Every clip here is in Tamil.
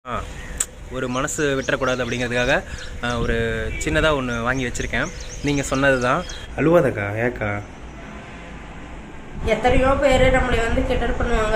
ஆ ஒரு மனசு விட்டுறக்கூடாது அப்படிங்கிறதுக்காக ஆ, ஒரு சின்னதாக ஒன்று வாங்கி வச்சுருக்கேன் நீங்கள் சொன்னது தான் அழுவாதக்கா ஏக்கா எத்தனையோ பேர் நம்மளை வந்து கிண்டல் பண்ணுவாங்க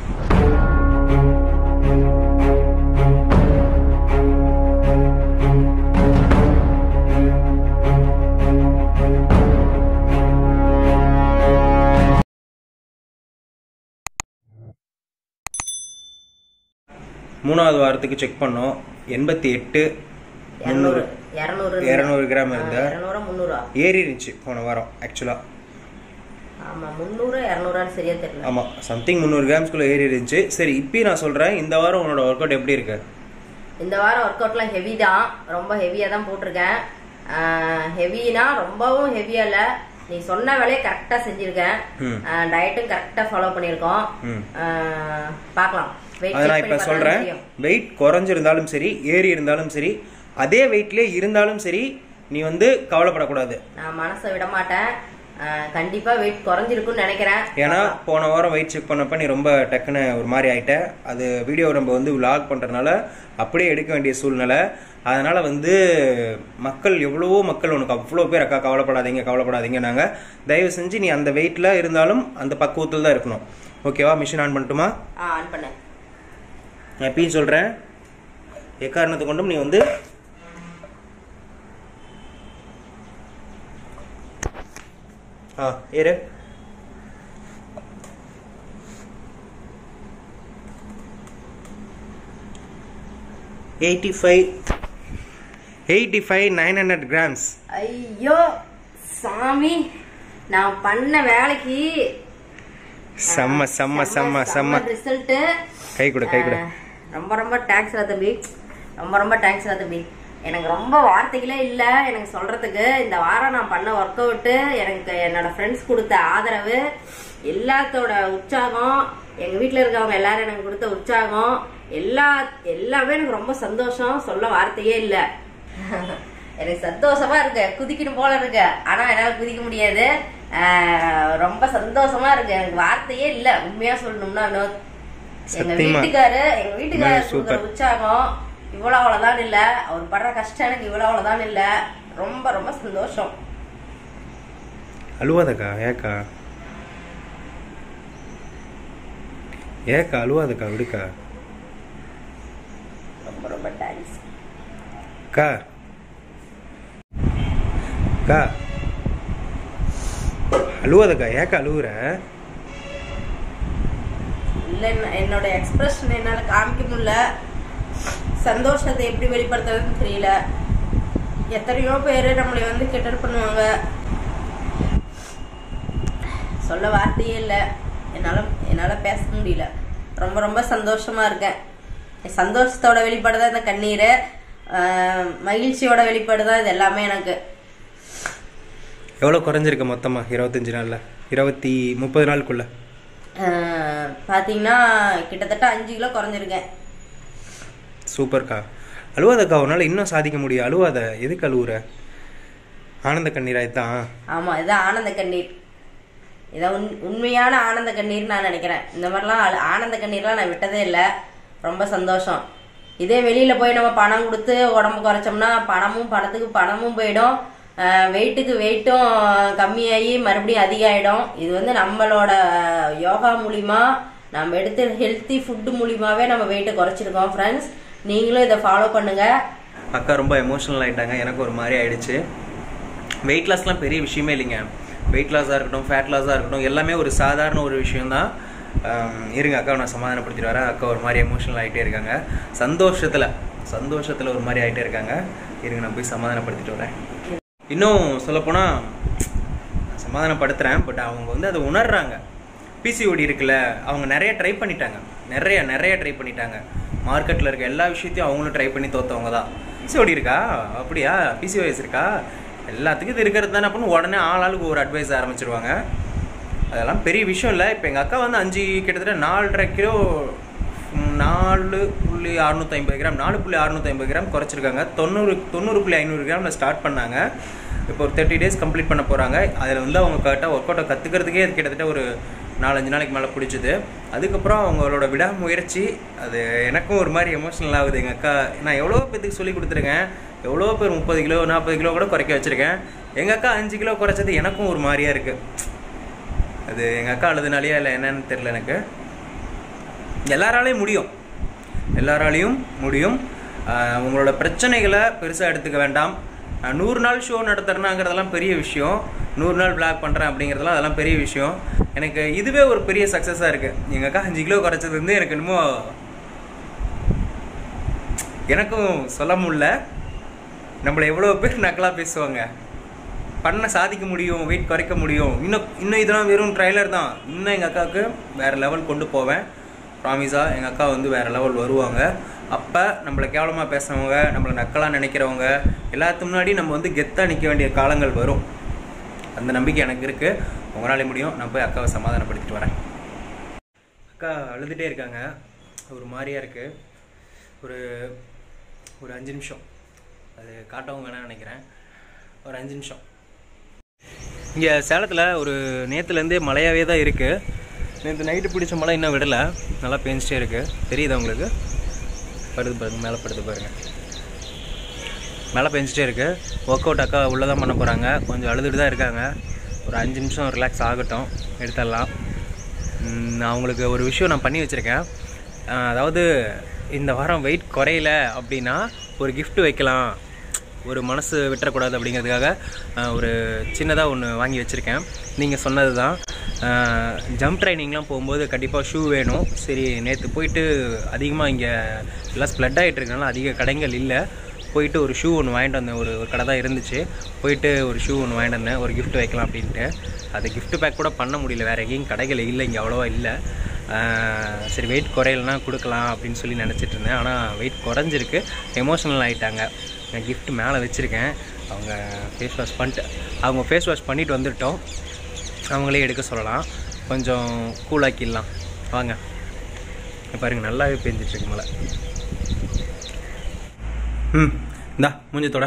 மூணாவது வாரத்துக்கு செக் பண்ணோம் எண்பத்தி எட்டு இரநூறு இரநூறு இரநூறு கிராம் இருந்தா இரநூறா முந்நூறா ஏறி இருந்துச்சு போன வாரம் ஆக்சுவலாக ஆமா முந்நூறு இரநூறான்னு சரியா தெரியல ஆமாம் சம்திங் முந்நூறு கிராம்ஸ்குள்ளே ஏறி இருந்துச்சு சரி இப்பயும் நான் சொல்கிறேன் இந்த வாரம் உன்னோட ஒர்க் அவுட் எப்படி இருக்கு இந்த வாரம் ஒர்க் அவுட்லாம் ஹெவி தான் ரொம்ப ஹெவியா தான் போட்டிருக்கேன் ஹெவினா ரொம்பவும் ஹெவியா இல்ல நீ சொன்ன வேலையை கரெக்டா செஞ்சிருக்கேன் ம். டயட்டும் கரெக்டா ஃபாலோ பண்ணியிருக்கோம் ம். ஆஹ் பார்க்கலாம் Weight அதை check நான் பண்ணி இப்போ பார்த்தா சொல்கிறேன் தெரியும். வெயிட் குறைஞ்சிருந்தாலும் சரி ஏறி இருந்தாலும் சரி அதே வெயிட்லேயே இருந்தாலும் சரி நீ வந்து கவலைப்படக்கூடாது நான் மனசை விட மாட்டேன் ஆஹ் கண்டிப்பா வெயிட் குறைஞ்சிருக்கும்னு நினைக்கிறேன் ஏன்னா போன வாரம் வெயிட் செக் பண்ணப்ப நீ ரொம்ப டக்குன்னு ஒரு மாதிரி ஆயிட்ட அது வீடியோ நம்ம வந்து vlog பண்றதுனால அப்படியே எடுக்க வேண்டிய சூழ்நிலை அதனால வந்து மக்கள் எவ்வளவோ மக்கள் உனக்கு அவ்வளோ பேர் அக்கா கவலைப்படாதீங்க கவலைப்படாதீங்க நாங்க தயவு செஞ்சு நீ அந்த வெயிட்ல இருந்தாலும் அந்த பக்குவத்தில் தான் இருக்கணும் ஓகேவா மிஷின் ஆன் பண்ணட்டுமா ஆ ஆன் பண்ணேன் நான் எப்பயும் சொல்றேன் எக்காரணத்தை கொண்டும் நீ வந்து ஆ ஏறு eighty five eighty five nine hundred grams ஐயோ சாமி நான் பண்ண வேலைக்கு செம்ம செம்ம செம்ம செம்ம ரிசல்ட் கை கொடு கை கொடு ரொம்ப ரொம்ப தேங்க்ஸ் தம்பி ரொம்ப ரொம்ப தேங்க்ஸ் தம்பி எனக்கு ரொம்ப வார்த்தைகளே இல்லை எனக்கு சொல்றதுக்கு இந்த வாரம் நான் பண்ண ஒர்க் அவுட்டு எனக்கு என்னோட ஃப்ரெண்ட்ஸ் கொடுத்த ஆதரவு எல்லாத்தோட உற்சாகம் எங்க வீட்டில் இருக்கவங்க எல்லாரும் எனக்கு கொடுத்த உற்சாகம் எல்லா எல்லாமே எனக்கு ரொம்ப சந்தோஷம் சொல்ல வார்த்தையே இல்லை எனக்கு சந்தோஷமா இருக்கு குதிக்கணும் போல இருக்கு ஆனா என்னால குதிக்க முடியாது ஆஹ் ரொம்ப சந்தோஷமா இருக்கு எனக்கு வார்த்தையே இல்ல உண்மையா சொல்லணும்னா வினோத். எங்க சத்தியமா. வீட்டுக்காரு எங்க வீட்டுக்காரர் ரொம்ப கொடுக்குற சூப்பர். உற்சாகம் இவ்வளவு அவ்வளவுதான் இல்ல அவர் படுற கஷ்டம் எனக்கு இவ்வளவு அவ்வளவுதான் இல்ல ரொம்ப ரொம்ப சந்தோஷம் அழுவாதக்கா ஏக்கா ஏக்கா அழுவாதக்கா விடுக்கா ரொம்ப ரொம்ப தேங்க்ஸ் அக்கா அக்கா அழுவாதக்கா ஏக்கா அழுவுற இல்ல என்ன- என்னோட எக்ஸ்பிரஷன் என்னால காமிக்க முடியல சந்தோஷத்தை எப்படி வெளிப்படுத்துறதுன்னு தெரியல எத்தனையோ பேர் நம்மளை வந்து கிண்டல் பண்ணுவாங்க சொல்ல வார்த்தையே இல்லை என்னால என்னால பேச முடியல ரொம்ப ரொம்ப சந்தோஷமா இருக்கேன் என் சந்தோஷத்தோட வெளிப்பாடு இந்த கண்ணீர் ஆஹ் மகிழ்ச்சியோட வெளிப்பாடு தான் இது எல்லாமே எனக்கு எவ்வளோ குறைஞ்சிருக்கு மொத்தமாக இருபத்தஞ்சு நாளில் இருபத்தி முப்பது நாளுக்குள்ள ஆஹ் பாத்தீங்கன்னா கிட்டத்தட்ட அஞ்சு கிலோ குறைஞ்சிருக்கேன் சூப்பர்க்கா அழுவாதக்கா உன்னால் இன்னும் சாதிக்க முடியும் அழுவாத எதுக்கு அழுவுற ஆனந்த கண்ணீராய்த்தான் ஆமா இதான் ஆனந்த கண்ணீர் இதான் உண் உண்மையான ஆனந்த கண்ணீர் நான் நினைக்கிறேன் இந்த மாதிரிலாம் அழு- ஆனந்த கண்ணீர்லாம் நான் விட்டதே இல்லை ரொம்ப சந்தோஷம் இதே வெளியில போய் நம்ம பணம் கொடுத்து உடம்பு குறைச்சோம்னா பணமும் பணத்துக்கு பணமும் போயிடும் வெயிட்டுக்கு வெயிட்டும் கம்மியாகி மறுபடியும் அதிகமாயிடும் இது வந்து நம்மளோட யோகா மூலிமா நம்ம எடுத்து ஹெல்த்தி ஃபுட்டு மூலியமாவே நம்ம வெயிட்டை குறைச்சிருக்கோம் ஃப்ரெண்ட்ஸ் நீங்களும் இதை ஃபாலோ பண்ணுங்க அக்கா ரொம்ப எமோஷனல் ஆயிட்டாங்க எனக்கு ஒரு மாதிரி ஆயிடுச்சு வெயிட் லாஸ்லாம் பெரிய விஷயமே இல்லைங்க வெயிட் லாஸாக இருக்கட்டும் ஃபேட் லாஸாக இருக்கட்டும் எல்லாமே ஒரு சாதாரண ஒரு விஷயம்தான் ஆம், இருங்க அக்காவை நான் சமாதானப்படுத்திட்டு வரேன் அக்கா ஒரு மாதிரி எமோஷனல் ஆகிட்டே இருக்காங்க சந்தோஷத்தில் சந்தோஷத்தில் ஒரு மாதிரி ஆகிட்டே இருக்காங்க இருங்க நான் போய் சமாதானப்படுத்திட்டு வரேன் இன்னும் சொல்லப்போனால் சமாதானப்படுத்துகிறேன் பட் அவங்க வந்து அதை உணர்றாங்க பிசிஓடி இருக்குல்ல அவங்க நிறைய ட்ரை பண்ணிட்டாங்க நிறைய நிறைய ட்ரை பண்ணிட்டாங்க மார்க்கெட்டில் இருக்க எல்லா விஷயத்தையும் அவங்களும் ட்ரை பண்ணி தோத்தவங்க தான் பிசிஓடி இருக்கா அப்படியா பிசிஓஎஸ் இருக்கா எல்லாத்துக்கும் இது இருக்கிறது தானே அப்படின்னு உடனே ஆள் ஆளுக்கு ஒரு அட்வைஸ் ஆரம்பிச்சிருவாங்க அதெல்லாம் பெரிய விஷயம் இல்லை இப்போ எங்கள் அக்கா வந்து அஞ்சு கிட்டத்தட்ட நாலரை கிலோ ம், நாலு புள்ளி அறுநூத்தி ஐம்பது கிராம் நாலு புள்ளி அறுநூத்தி ஐம்பது கிராம் குறைச்சிருக்காங்க தொண்ணூறு தொண்ணூறு புள்ளி ஐநூறு கிராமில் ஸ்டார்ட் பண்ணாங்க இப்போ ஒரு தேர்ட்டி டேஸ் கம்ப்ளீட் பண்ண போகிறாங்க அதில் வந்து அவங்க கரெக்டாக ஒர்க் அவுட்டை கற்றுக்கிறதுக்கே கிட்டத்தட்ட ஒரு நாலஞ்சு நாளைக்கு மேலே பிடிச்சது அதுக்கப்புறம் அவங்களோட விடாமுயற்சி அது எனக்கும் ஒரு மாதிரி எமோஷனல் ஆகுது எங்கள் அக்கா நான் எவ்வளோ பேத்துக்கு சொல்லி கொடுத்துருக்கேன் எவ்வளோ பேர் முப்பது கிலோ நாற்பது கிலோ கூட குறைக்க வச்சுருக்கேன் எங்கள் அக்கா அஞ்சு கிலோ குறைச்சது எனக்கும் ஒரு மாதிரியாக இருக்குது அது எங்கள் அக்கா அழுதுனாலேயா இல்லை என்னன்னு தெரில எனக்கு எல்லாராலையும் முடியும் எல்லாராலையும் முடியும் ஆஹ் உங்களோட பிரச்சனைகளை பெருசாக எடுத்துக்க வேண்டாம் ஆஹ் நூறு நாள் ஷோ நடத்துறேனாங்கிறதெல்லாம் பெரிய விஷயம் நூறு நாள் பிளாக் பண்ணுறேன் அப்படிங்கிறதெல்லாம் அதெல்லாம் பெரிய விஷயம் எனக்கு இதுவே ஒரு பெரிய சக்ஸஸாக இருக்குது எங்கள் அக்கா அஞ்சு கிலோ குறைச்சது வந்து எனக்கு என்னமோ எனக்கும் சொல்ல முடியல நம்மளை எவ்வளோ பேர் நக்கலாக பேசுவாங்க பண்ண சாதிக்க முடியும் வெயிட் குறைக்க முடியும் இன்னும் இன்னும் இதெல்லாம் வெறும் ட்ரைலர் தான் இன்னும் எங்கள் அக்காவுக்கு வேறு லெவல் கொண்டு போவேன் ப்ராமிஸாக எங்கள் அக்கா வந்து வேறு லெவல் வருவாங்க அப்போ நம்மளை கேவலமாக பேசுறவங்க நம்மளை நக்கலாக நினைக்கிறவங்க எல்லாத்துக்கு முன்னாடி நம்ம வந்து கெத்தாக நிற்க வேண்டிய காலங்கள் வரும் அந்த நம்பிக்கை எனக்கு இருக்குது உங்களாலே முடியும் நான் போய் அக்காவை சமாதானப்படுத்திட்டு வரேன் அக்கா அழுதுகிட்டே இருக்காங்க ஒரு மாதிரியா இருக்குது ஒரு ஒரு அஞ்சு நிமிஷம் அது காட்டவும் வேணாம்னு நினைக்கிறேன் ஒரு அஞ்சு நிமிஷம் இங்கே சேலத்தில் ஒரு நேற்றுலேருந்தே மழையாகவே தான் இருக்குது நேற்று நைட்டு பிடிச்ச மழை இன்னும் விடலை நல்லா பேஞ்சிட்டே இருக்குது தெரியுதா உங்களுக்கு படுது பாருங்க மேலே படுது பாருங்க மேலே பெஞ்சிட்டே இருக்கு ஒர்க் அவுட் அக்கா உள்ளே தான் பண்ண போகிறாங்க கொஞ்சம் அழுதுட்டு தான் இருக்காங்க ஒரு அஞ்சு நிமிஷம் ரிலாக்ஸ் ஆகட்டும் எடுத்துடலாம் ம், நான் அவங்களுக்கு ஒரு விஷயம் நான் பண்ணி வச்சுருக்கேன் அஹ், அதாவது இந்த வாரம் வெயிட் குறையல அப்படின்னா ஒரு gift வைக்கலாம் ஒரு மனசு விட்டுறக்கூடாது அப்படிங்கிறதுக்காக அஹ், ஒரு சின்னதாக ஒன்று வாங்கி வச்சுருக்கேன் நீங்கள் சொன்னது தான் ஜம்ப் ட்ரைனிங்லாம் போகும்போது கண்டிப்பாக ஷூ வேணும் சரி நேற்று போயிட்டு அதிகமாக இங்கே எல்லாம் ஸ்ப்ளட் ஆகிட்டு இருக்கனால அதிக கடைகள் இல்லை போயிட்டு ஒரு ஷூ ஒன்று வாங்கிட்டு வந்தேன் ஒரு ஒரு கடை தான் இருந்துச்சு போயிட்டு ஒரு ஷூ ஒன்று வாங்கிட்டு வந்தேன் ஒரு gift வைக்கலாம் அப்படின்ட்டு அது gift பேக் கூட பண்ண முடியல வேறு எங்கேயும் கடைகள் இல்லை இங்கே அவ்வளோவா இல்லை ஆஹ் சரி வெயிட் குறையலனா கொடுக்கலாம் அப்படின்னு சொல்லி நினச்சிட்டு இருந்தேன் ஆனால் வெயிட் குறைஞ்சிருக்கு எமோஷனல் ஆகிட்டாங்க நான் gift மேலே வச்சுருக்கேன் அவங்க ஃபேஸ் வாஷ் பண்ணிட்டு அவங்க ஃபேஸ் வாஷ் பண்ணிட்டு வந்துட்டோம் அவங்களே எடுக்க சொல்லலாம் கொஞ்சம் கூலாக்கிடலாம் வாங்க இங்க பாருங்க நல்லாவே பெஞ்சிட்ருக்கு மழை ம் இந்தா மூஞ்சத்தோட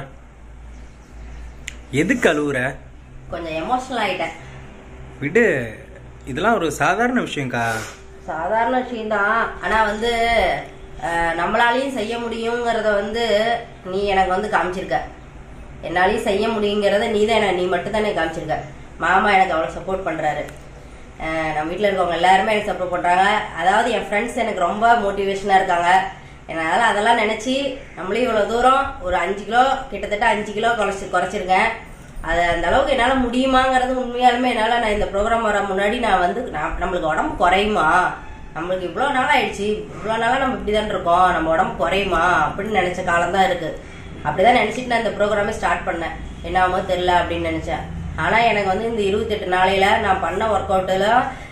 எதுக்கு அழுவுற கொஞ்சம் எமோஷனல் ஆயிட்டேன் விடு இதெல்லாம் ஒரு சாதாரண விஷயம்க்கா சாதாரண விஷயம்தான் ஆனா வந்து அஹ், நம்மளாலையும் செய்ய முடியுங்கிறத வந்து நீ எனக்கு வந்து காமிச்சிருக்க என்னாலையும் செய்ய முடியுங்கிறத நீ தான் எனக்கு நீ மட்டும் தானே காமிச்சிருக்க மாமா எனக்கு அவ்வளோ சப்போர்ட் பண்றாரு அஹ், நம்ம வீட்டில் இருக்கவங்க எல்லாருமே எனக்கு சப்போர்ட் பண்றாங்க அதாவது என் ஃப்ரெண்ட்ஸ் எனக்கு ரொம்ப மோட்டிவேஷனா இருக்காங்க அதனால அதெல்லாம் நினைச்சு நம்மளே இவ்வளவு தூரம் ஒரு அஞ்சு கிலோ கிட்டத்தட்ட அஞ்சு கிலோ குறைச்சி குறைச்சிருக்கேன் அது அந்த அளவுக்கு என்னால முடியுமாங்கிறது உண்மையாலுமே என்னால நான் இந்த ப்ரோக்ராம் வர முன்னாடி நான் வந்து நான் நம்மளுக்கு உடம்பு குறையுமா நம்மளுக்கு இவ்வளவு நாள் ஆயிடுச்சு இவ்வளவு நாளா நம்ம இப்படிதான் இருக்கோம் நம்ம உடம்பு குறையுமா அப்படின்னு நினைச்ச காலம் தான் இருக்கு அப்படிதான் நினைச்சிட்டு நான் இந்த ப்ரோக்ராமே ஸ்டார்ட் பண்ணேன் என்ன ஆகுமோ தெரியல அப்படின்னு நினைச்சேன் ஆனா எனக்கு வந்து இந்த இருபத்தெட்டு நாளையில நான் பண்ண ஒர்க் அவுட்ல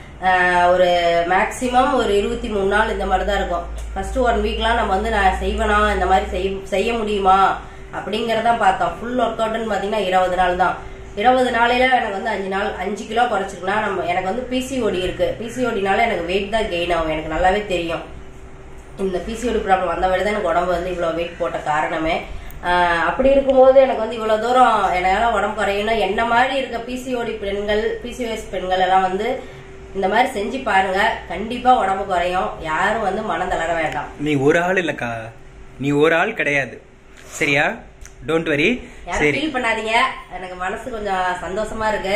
ஒரு மேக்சிமம் ஒரு இருபத்தி மூணு நாள் இந்த மாதிரி தான் இருக்கும் ஃபர்ஸ்ட் ஒன் வீக்லாம் நம்ம வந்து நான் செய்வேனா இந்த மாதிரி செய்- செய்ய முடியுமா அப்படிங்கறத பார்த்தோம் ஃபுல் ஒர்க் அவுட்னு பாத்தீங்கன்னா இருபது நாள் தான் இருபது நாளையில எனக்கு வந்து அஞ்சு நாள் அஞ்சு கிலோ குறைச்சிருக்குன்னா நம்ம எனக்கு வந்து பிசிஓடி இருக்கு பிசிஓடினால எனக்கு வெயிட் தான் கெயின் ஆகும் எனக்கு நல்லாவே தெரியும் இந்த பிசிஓடி ப்ராப்ளம் வந்த வரை தான் எனக்கு உடம்பு வந்து இவ்வளோ வெயிட் போட்ட காரணமே ஆஹ் அப்படி இருக்கும்போது எனக்கு வந்து இவ்வளோ தூரம் என்னால் உடம்பு குறையணும் என்ன மாதிரி இருக்க பிசிஓடி பெண்கள் பிசிஓஎஸ் பெண்கள் எல்லாம் வந்து இந்த மாதிரி செஞ்சு பாருங்க கண்டிப்பா உடம்பு குறையும் யாரும் வந்து மனம் தளர வேண்டாம் நீ ஒரு ஆள் இல்லக்கா நீ ஒரு ஆள் கிடையாது சரியா டோன்ட் வரி யாரும் சரி ஃபீல் பண்ணாதீங்க எனக்கு மனசு கொஞ்சம் சந்தோஷமா இருக்கு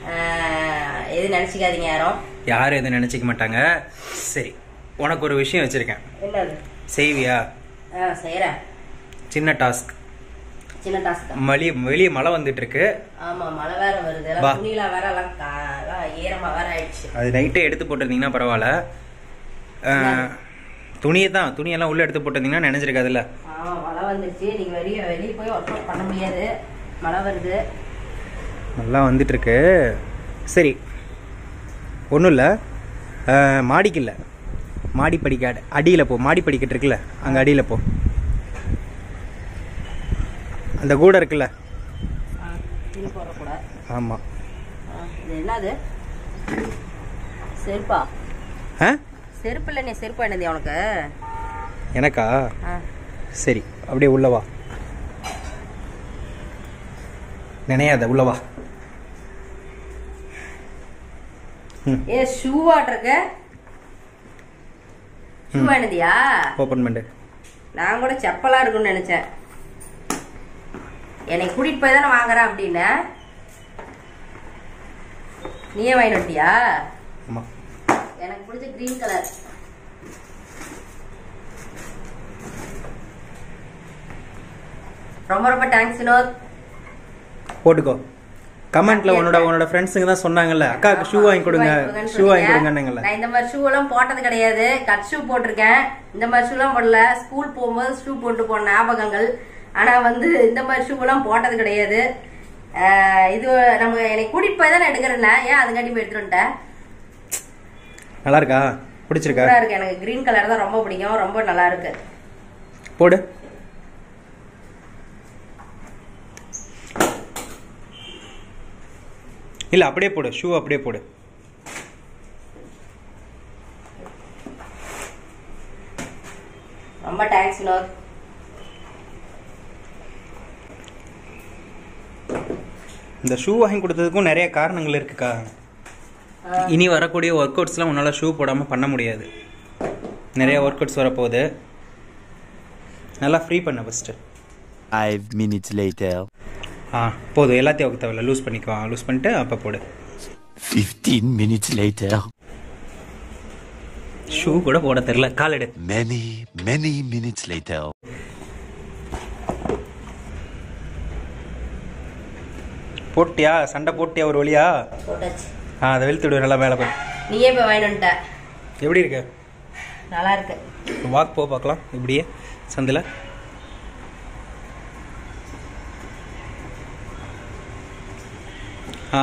ஆஹ் எதுவும் நினைச்சுக்காதீங்க யாரும் யாரும் எதுவும் நினைச்சிக்க மாட்டாங்க சரி உனக்கு ஒரு விஷயம் வச்சிருக்கேன் என்னது செய்வியா ஆ செய்யறேன் சின்ன டாஸ்க் சின்ன டாஸ்க் வெளியே வெளியே மழை வந்துட்டு இருக்கு ஆமா மழை வேற வருது வா. எல்லாம் துணிலாம் வேற எல்லாம் கா- எல்லாம் ஈரமா வேற ஆயிடுச்சு அது நைட்டே எடுத்து போட்டிருந்தீங்கன்னா பரவாயில்ல அஹ், துணியை தான் துணியெல்லாம் உள்ள எடுத்து போட்டிருந்தீங்கன்னா நினைச்சிருக்காதுல்ல ஆமா மழை வந்துருச்சு நீங்க வெளியே வெளியே போய் ஒர்க் அவுட் பண்ண முடியாது மழை வருது நல்லா வந்துட்டு இருக்கு சரி ஒன்றும் இல்லை மாடிக்கு இல்லை மாடி படிக்க அடியில் போ மாடி படிக்கட்டு இருக்குல்ல அங்கே அடியில் போ அந்த கூடை இருக்குல்ல ஆ, இது போடுற கூட ஆமாம் ஆ, இது என்னது செருப்பா ஆ செருப்பு இல்லை நீ செருப்பு என்னது உனக்கு எனக்கா ஆ, சரி அப்படியே உள்ள வா நினையாத உள்ள வா ம். ஏ ஷூ ஆட்டிருக்க ஷூ வேணுதியா ஓப்பன் பண்ணு நான் கூட செப்பலா இருக்கும்னு நினைச்சேன் என்னை கூட்டிட்டு போய் தானே வாங்குறேன் அப்படின்னு நீயே வாங்கிட்டு வந்துட்டியா ஆமாம் எனக்கு பிடிச்ச கிரீன் கலர் ரொம்ப ரொம்ப தேங்க்ஸ் வினோத் போட்டுக்கோ கமெண்ட்ல உன்னோட உன்னோட ஃப்ரெண்ட்ஸுங்க தான் சொன்னாங்கல்ல அக்காவுக்கு ஷூ வாங்கி கொடுங்க ஷூ வாங்கி கொடுங்கன்னாங்கல்ல நான் இந்த மாதிரி ஷூ எல்லாம் போட்டது கிடையாது கட் ஷூ போட்டிருக்கேன் இந்த மாதிரி ஷூ எல்லாம் போடல ஸ்கூல் போகும்போது ஷூ போட்டு போன ஞாபகங்கள் ஆனா வந்து இந்த மாதிரி ஷூ எல்லாம் போட்டது கிடையாது ஆஹ் இது நம்ம என்னை கூட்டிட்டு போய் தான் எடுக்கிறேன்ல ஏன் அதுக்காண்டி போய் எடுத்துட்டு வந்துட்டேன் நல்லா இருக்கா பிடிச்சிருக்கா சூப்பரா இருக்கு எனக்கு கிரீன் கலர் தான் ரொம்ப பிடிக்கும் ரொம்ப நல்லா இருக்கு போடு இல்ல அப்படியே போடு ஷூ அப்படியே போடு ரொம்ப தேங்க்ஸ் வினோத் இந்த ஷூ வாங்கி கொடுத்ததுக்கும் நிறைய காரணங்கள் இருக்குக்கா இனி வரக்கூடிய ஒர்க் அவுட்ஸ்லாம் உன்னால் ஷூ போடாமல் பண்ண முடியாது நிறைய ஒர்க் அவுட்ஸ் வரப்போகுது நல்லா ஃப்ரீ பண்ண ஃபஸ்ட்டு Five minutes later. ஆ போதும் எல்லாத்தையும் வைக்க தேவையில்ல லூஸ் பண்ணிக்கோ லூஸ் பண்ணிட்டு அப்போ போடு Fifteen minutes later. ஷூ கூட போட தெரில கால் எடு Many, many minutes later. போட்டியா சண்டை போட்டியா ஒரு வழியா போட்டாச்சு ஆ அதை வெளுத்துடு நல்லா மேலே போய் நீயே போய் வாங்கிட்டு வந்துட்ட எப்படி இருக்கு நல்லா இருக்கு வாக் போ பார்க்கலாம் இப்படியே சந்தில் ஆ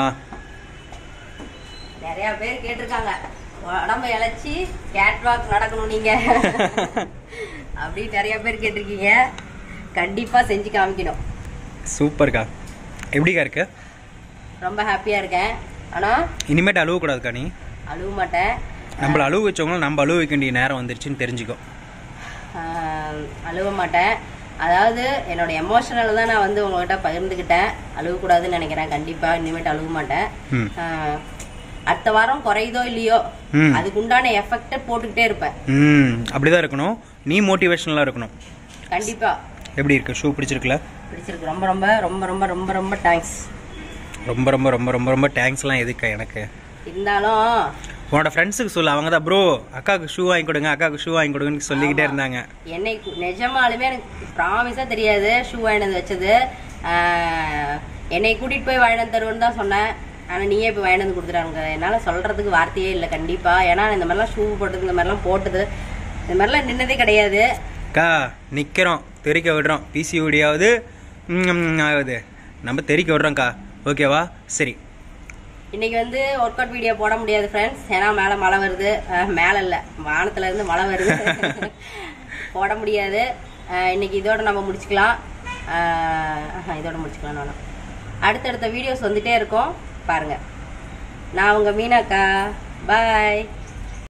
நிறைய பேர் கேட்டிருக்காங்க உடம்ப இழைச்சி கேட் வாக் நடக்கணும் நீங்க அப்படி நிறைய பேர் கேட்டிருக்கீங்க கண்டிப்பா செஞ்சு காமிக்கணும் சூப்பர்க்கா எப்படிக்கா இருக்கு ரொம்ப ஹாப்பியா இருக்கேன் ஆனா இனிமேட்டு அழுவக்கூடாதுக்கா நீ அழுவ மாட்டேன் நம்மள அழுவ வச்சவங்களும் நம்ம அழுவ வைக்க வேண்டிய நேரம் வந்துருச்சுன்னு தெரிஞ்சுக்கோ ஆஹ், அழுவ மாட்டேன் அதாவது என்னோட எமோஷனல் தான் நான் வந்து உங்ககிட்ட பகிர்ந்துக்கிட்டேன் அழுவக்கூடாதுன்னு நினைக்கிறேன் கண்டிப்பா இனிமேட்டு அழுவ மாட்டேன் ம் ஆஹ், அடுத்த வாரம் குறையுதோ இல்லையோ ம். அதுக்கு உண்டான எஃபெக்ட போட்டுக்கிட்டே இருப்பேன் ம் அப்படிதான் இருக்கணும் நீ மோட்டிவேஷனலாக இருக்கணும் கண்டிப்பா எப்படி இருக்கு ஷூ பிடிச்சிருக்குல பிடிச்சிருக்கு ரொம்ப ரொம்ப ரொம்ப ரொம்ப ரொம்ப ரொம்ப தேங்க்ஸ் ரொம்ப ரொம்ப ரொம்ப ரொம்ப ரொம்ப தேங்க்ஸ்லாம் எதுக்கா எனக்கு இருந்தாலும் உன்னோட ஃப்ரெண்ட்ஸுக்கு சொல்லு அவங்க தான் ப்ரோ அக்காவுக்கு ஷூ வாங்கி கொடுங்க அக்காவுக்கு ஷூ வாங்கி கொடுங்கன்னு சொல்லிக்கிட்டே இருந்தாங்க என்னை கு- நிஜமாலுமே எனக்கு ப்ராமிஸா தெரியாது ஷூ வாங்கிட்டு வந்து வச்சது ஆஹ், என்னை கூட்டிட்டு போய் வாங்கிட்டு வந்து தருவேன்னு தான் சொன்னேன் ஆனா நீயே போய் வாங்கிட்டு வந்து கொடுத்துட்டாங்க என்னால சொல்றதுக்கு வார்த்தையே இல்லை கண்டிப்பா ஏன்னா நான் இந்த மாதிரிலாம் ஷூ போட்டது இந்த மாதிரிலாம் போட்டது இந்த மாதிரிலாம் நின்னதே கிடையாது அக்கா நிற்கிறோம் தெறிக்க விடுறோம் பிசிஓடியாவது ஆகுது நம்ம தெறிக்க விடுறோம்க்கா ஓகேவா சரி இன்னைக்கு வந்து ஒர்க் அவுட் வீடியோ போட முடியாது ஃப்ரெண்ட்ஸ் ஏன்னா மேலே மழை வருது அஹ், மேலே இல்லை வானத்துல இருந்து மழை வருது போட முடியாது அஹ், இன்னைக்கு இதோட நம்ம முடிச்சுக்கலாம் அஹ், ஆஹா, இதோட முடிச்சுக்கலாம் நானும் அடுத்தடுத்த வீடியோஸ் வந்துட்டே இருக்கும் பாருங்க நான் உங்க மீனாக்கா பாய்